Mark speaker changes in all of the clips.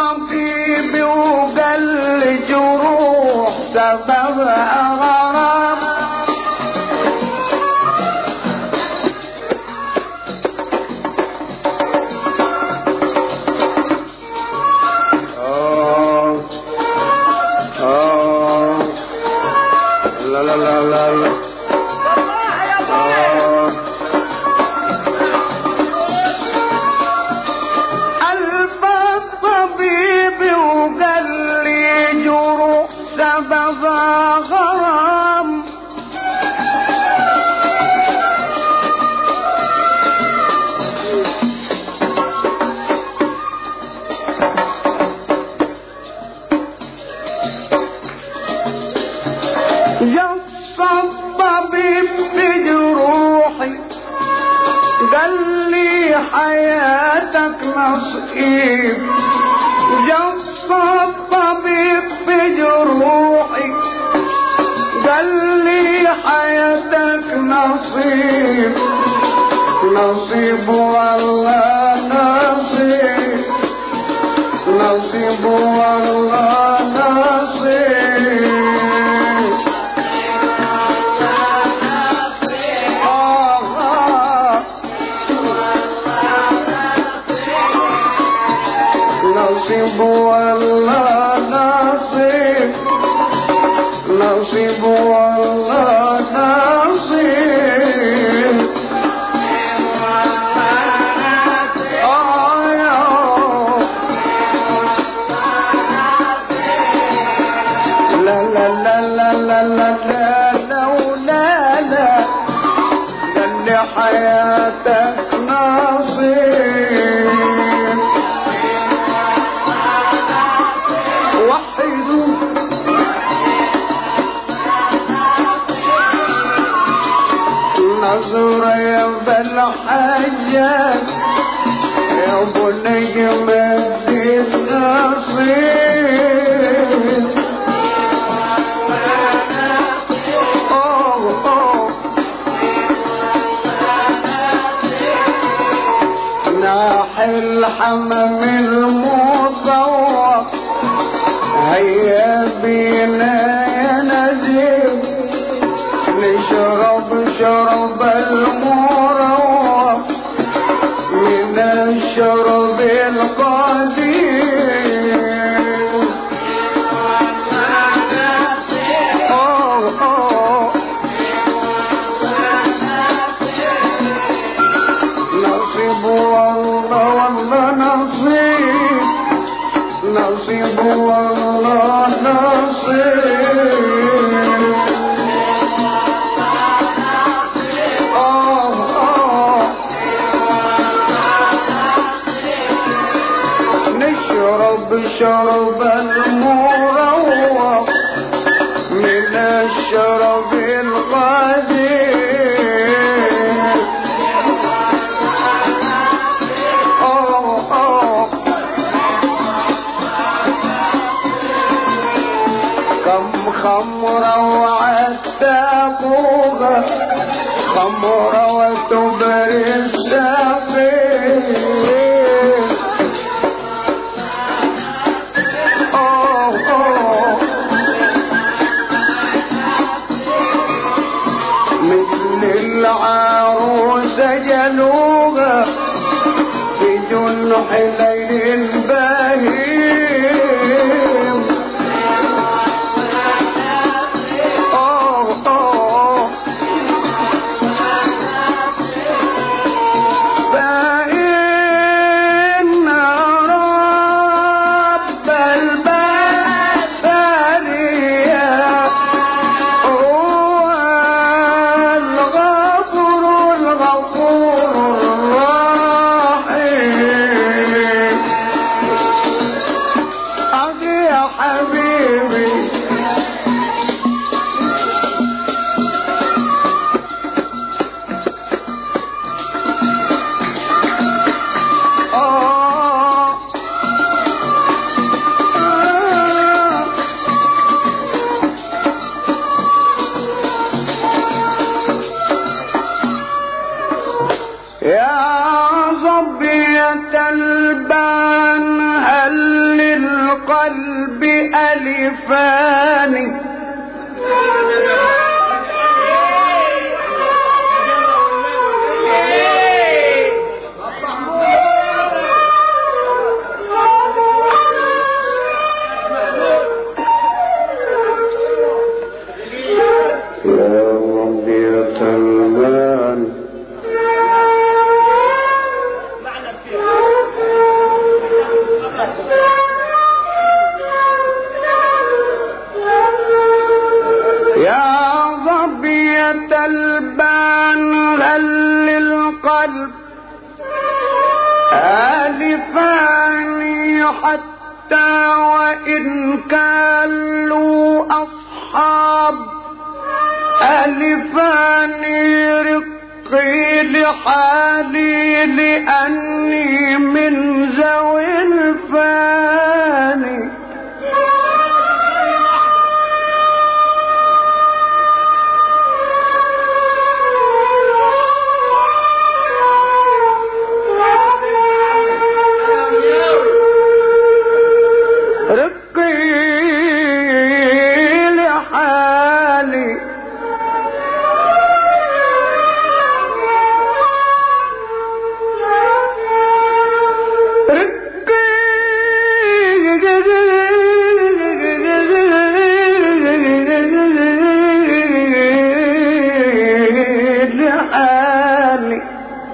Speaker 1: الطبيب وقال لي جروح سببها غرام آه آه لا لا لا لا لا آه قلب الطبيب وقال لي جروح سببها غرام جص الطبيب بجروحي قال لي حياتك نصيب جص الطبيب بجروحي قال لي حياتك نصيب نصيب والله نصيب نصيب والله نصيب آه نصيب والله نصيب نصيب والله نصيب آه يا لا لا لا لا لا لا لا لا ولا لا ده اللي حياتك نصيب وحدوا نظرة يا بالحجاج يا ابو نجم الدين نصيب أوه أوه ناحي الحمام المصور هيا بينا يا نزيل نشرب شرب المروح من الشرب القديم أوه أوه نصيب والله والله نصيب نصيب والله نصيب آه آه نشرب شرب المروح من الشرب القديم آه آه كم خمرة وعتاقوها خمرة وتبري السفين آه آه مثل العروسة جلوغة في جنح ليل بهيم آه آه فإن رب البشرية هو الغفور الغفور الرحيم أخي يا حبيبي آه آه يا ظبية البان هل للقلب ألفان يا رب يا سلمان يا ظبية البان هل للقلب آلفاني حتى وإن كانوا أصحاب ألفاني رقي لحالي لأني من ذوي الفاني رقي لحالي رقي لحالي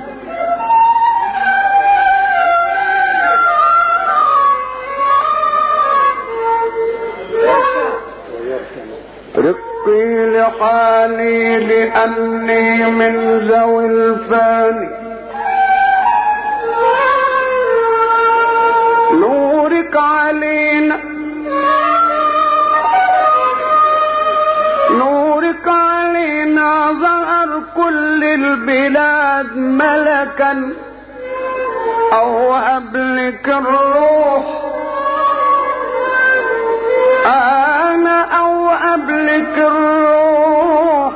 Speaker 1: رقي لحالي لأني من ذوي الفاني نورك علينا نورك علينا ظهر كل البلاد ملكا أو أبلك الروح أنا أو أبلك الروح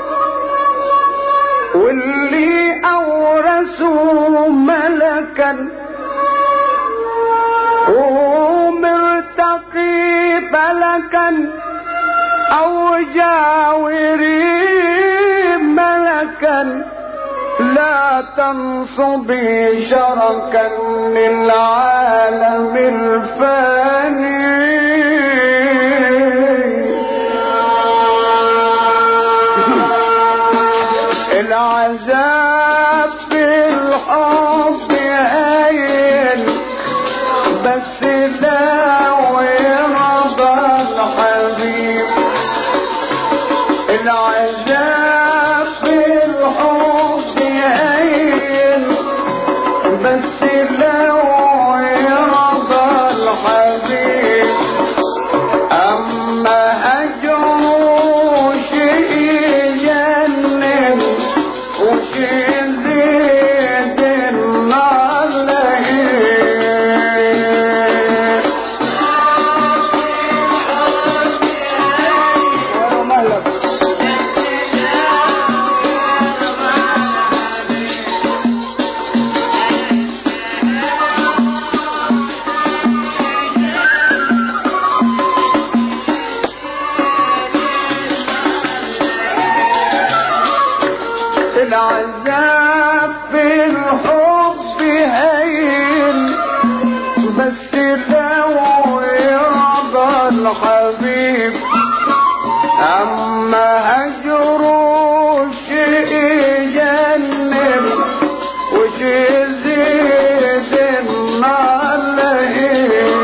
Speaker 1: واللي أورثه ملكا ومرتقي فلكا أو جاوري ملكا لا تنصبي شركا للعالم الفاني العذاب في الحب هين بس لو يرضى الحبيب العذاب في الحب هين بس لو يرضى الحبيب أما هجره شيء يجنن وشيء زيد النار لهيب العذاب في الحب هين بس لو يرضى الحبيب أما هجره شيء يجنن وشيء زيد النار لهيب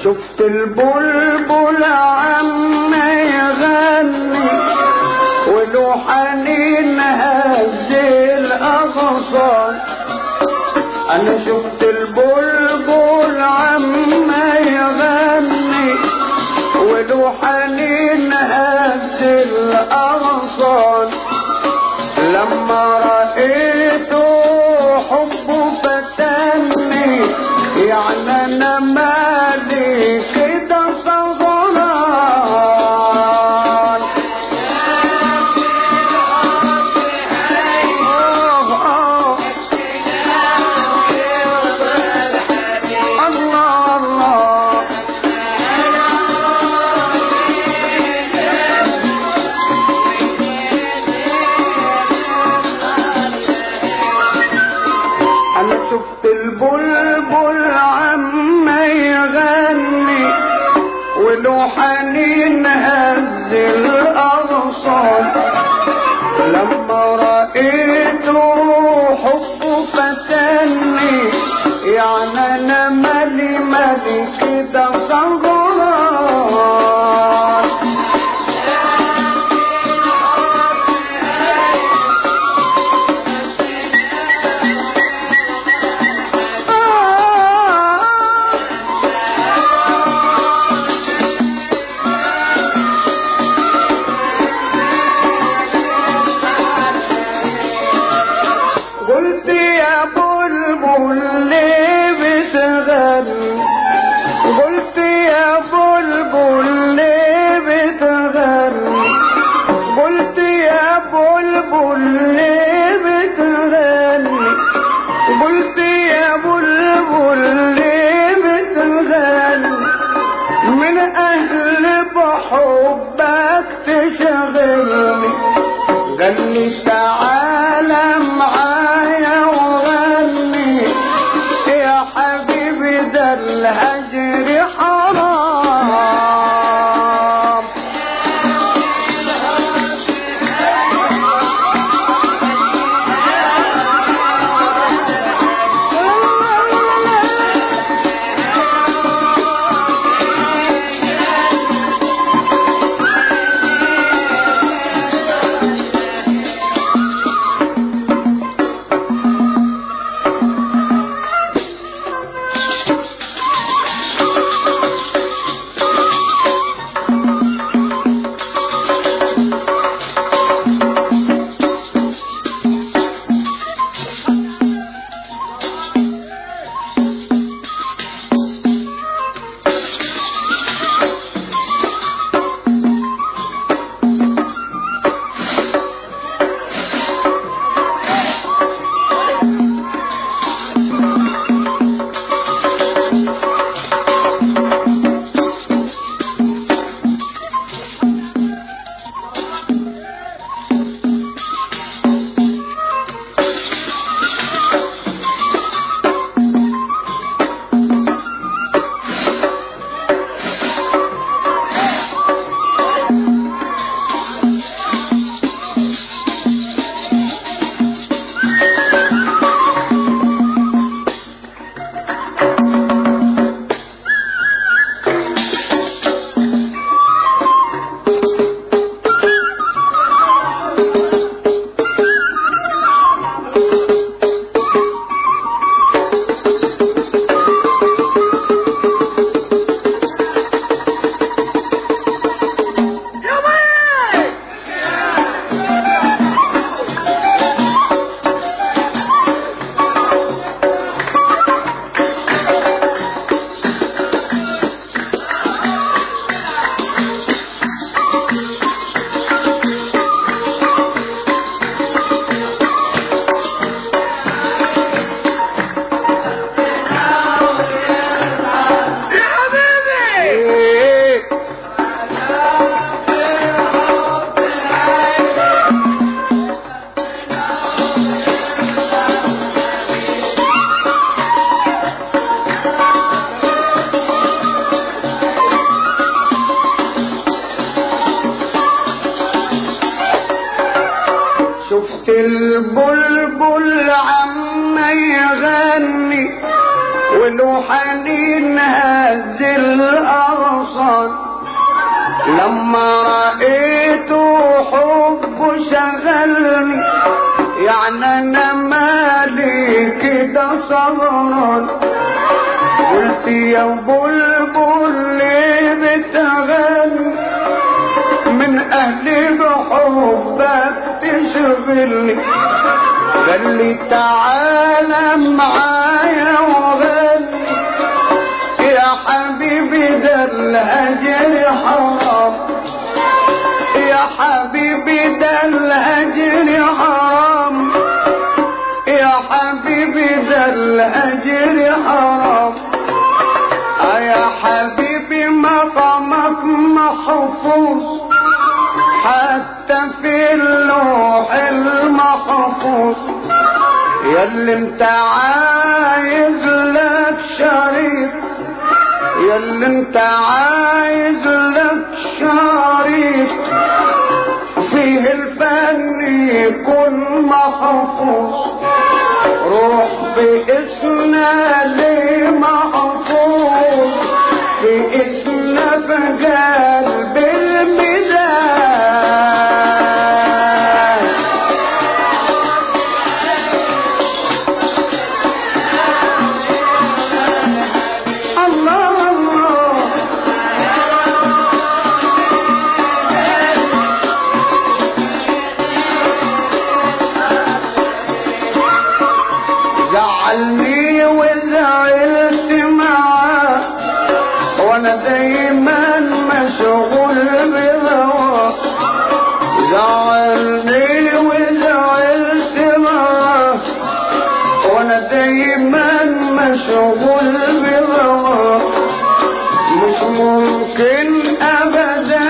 Speaker 1: شفت البلبل عم يغني وله حنين هز الاغصان انا شفت البلبل عم يغني وله حنين هز الاغصان لما رأيته حبه فتني يعني انا مالي كده صغران آه آه الله الله انا شفت البلبل عم يغني وله حنين هز الاغصان لما رأيته حبه فتني يعني انا مالي مالي كده صغران قلت يا بلبل ليه بتغني قلت يا بلبل ليه بتغني قلت يا بلبل ليه بتغني قلت يا بلبل ليه بتغني من اهل بحبك تشغلني قال لي تعالى معايا وغني يا حبيبي ده الهجر حرام شفت البلبل عم يغني وله حنين هز أعز الأغصان لما رأيته حب شغلني يعني أنا مالي كده صغران قلت يا بلبل ليه بتغني من أهلي بحبك تشغلني قال لي تعالى معايا وغني يا حبيبي ده الهجر حرام يا حبيبي ده الهجر حرام يا حبيبي ده الهجر حرام آه يا حبيبي مقامك محفوظ حتى في اللوح المحفوظ يا اللي انت عايز لك شريك يا اللي انت عايز لك شريك فيه الفن يكون محفوظ روح باسمنا ليه محفوظ باسمنا في قلب الميزان الله الله زعلني وزعلت معاه وانا دايما مشغول بهواه زعلني وزعلت معاه وانا دايما مشغول بهواه مش ممكن ابدا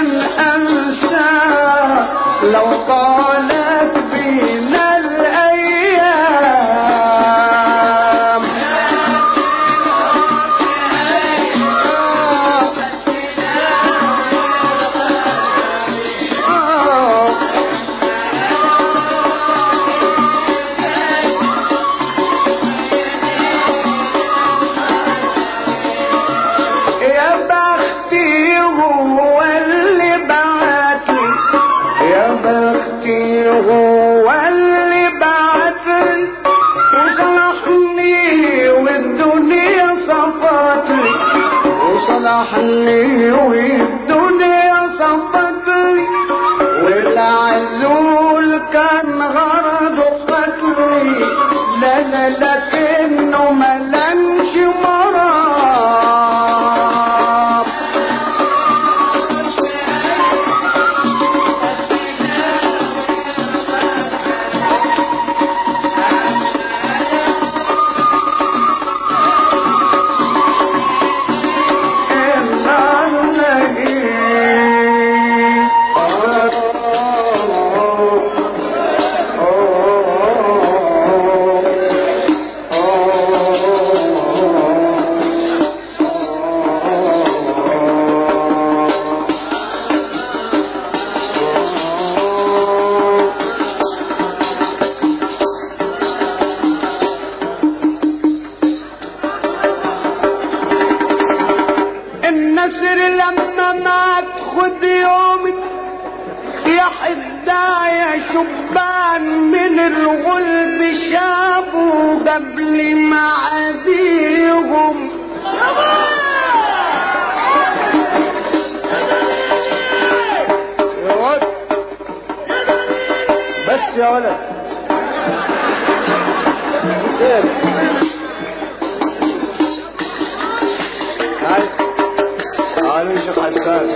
Speaker 1: انساه لو طالت بينا الايام يا بختي هو اللي بعتلي يا بختي هو اللي بعتلي وصلحني والدنيا صفتلي وصلحني والدنيا صفتلي والعزول كان غرضه قتلي لا لا لكنه ملنش مرام النسر لما مات خد يومي يا حدا يا شبان من الغلب شافوا قبل معاديهم يا ولد بس يا ولد خير تعال تعال يا شيخ حسان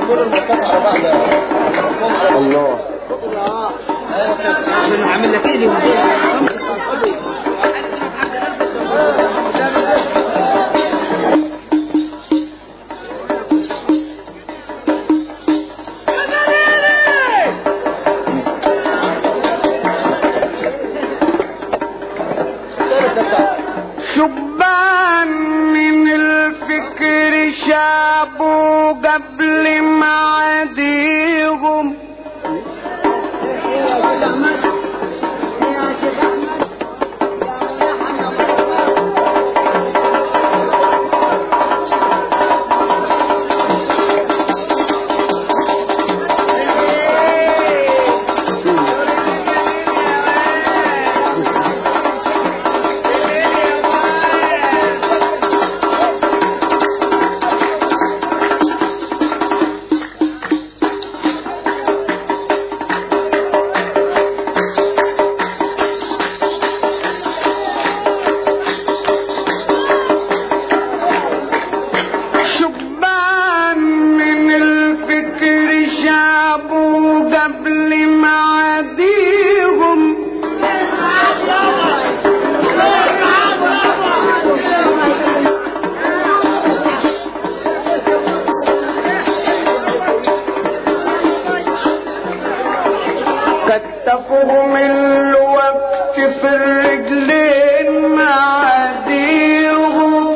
Speaker 1: الله
Speaker 2: عامل لك ايه
Speaker 1: شبان من الفكر شابوا قبل معاديهم شبان من الفكر شابوا قبل معاديهم كتفهم الوقت في الرجلين معاديهم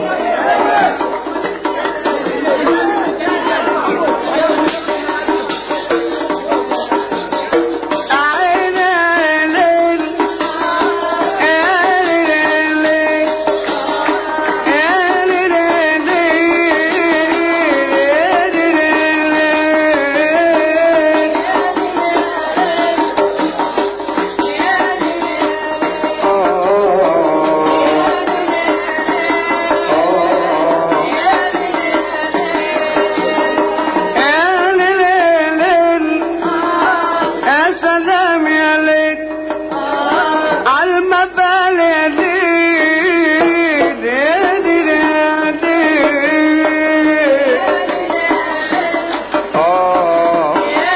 Speaker 1: يا سلام يا ليل عالمبال يا ليل يا ليل يا ليل آه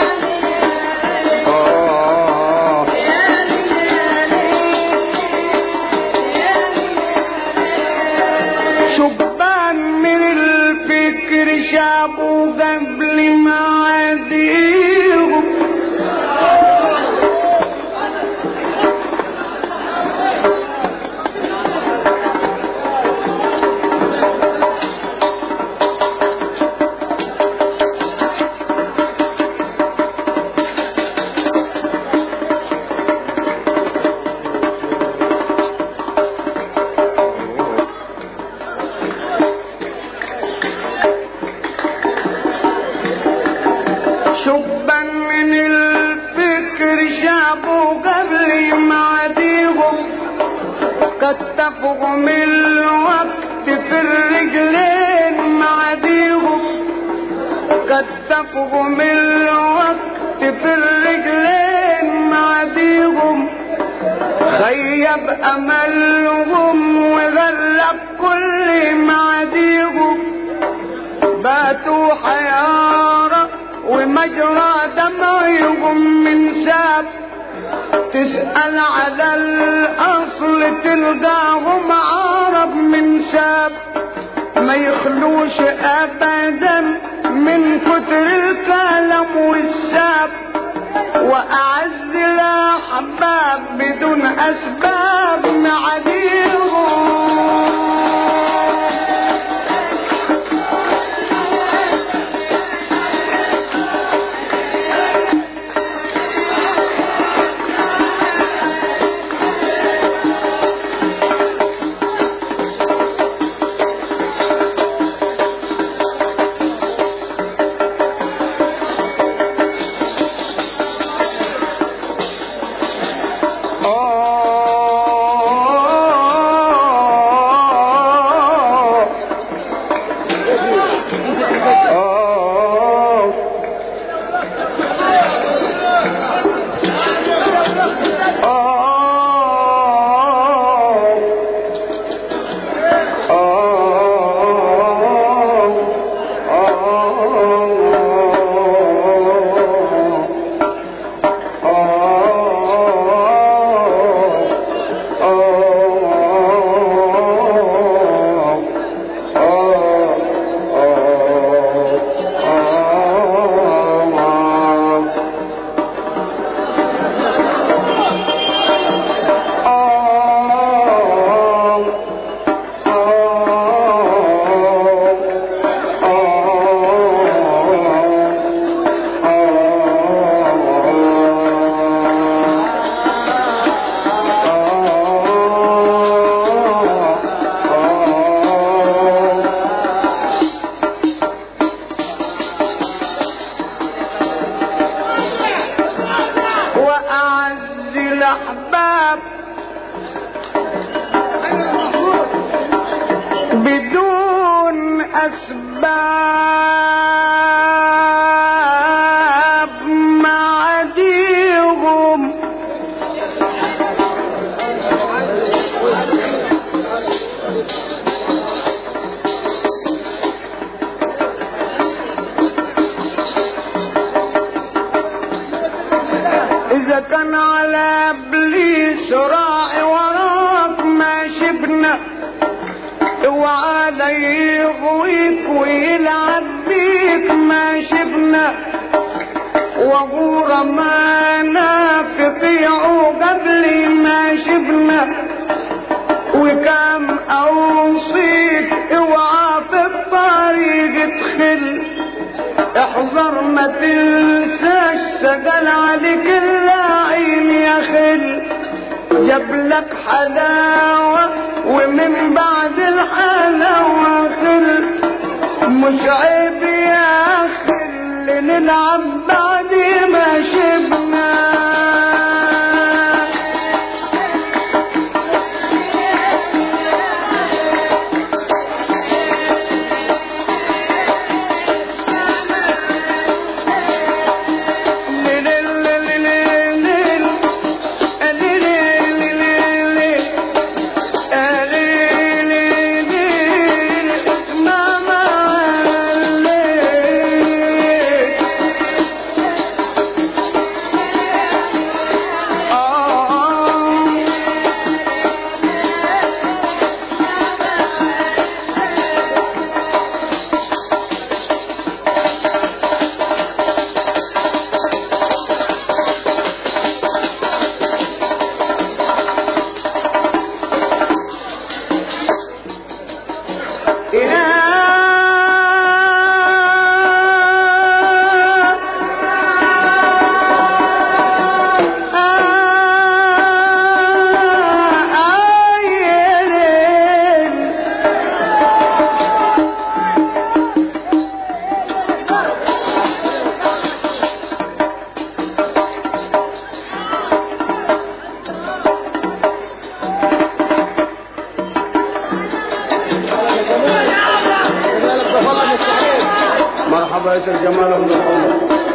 Speaker 1: آه شبان من الفكر شابوا قبل معاديهم شبا من الفكر شابوا قبل معاديهم كتفهم الوقت في الرجلين معاديهم كتفهم الوقت في الرجلين معاديهم خيب املهم وغرق كل معاديهم باتوا حيارى ومجرى دمعهم من ساب تسأل على الأصل تلقاهم عرب من ساب ما يخلوش أبدا من كتر الكلام والساب وأعز الأحباب بدون أسباب معديهم الأسباب معديهم إذا كان على إبليس راعي وراك ما شبنا اوعى لا يغويك ويلعب بيك ما شبنا وغورة ما نافقيعوا قبل ما شبنا وكم اوصيك اوعى في الطريق تخل احذر ما تنساش سجل عليك اللاعين يا خل جاب لك حلاوة ومن بعد الحلاوة خل مش عيب يا خل نلعب بعد ما شبنا مرحبا يا شيخ جمال ابو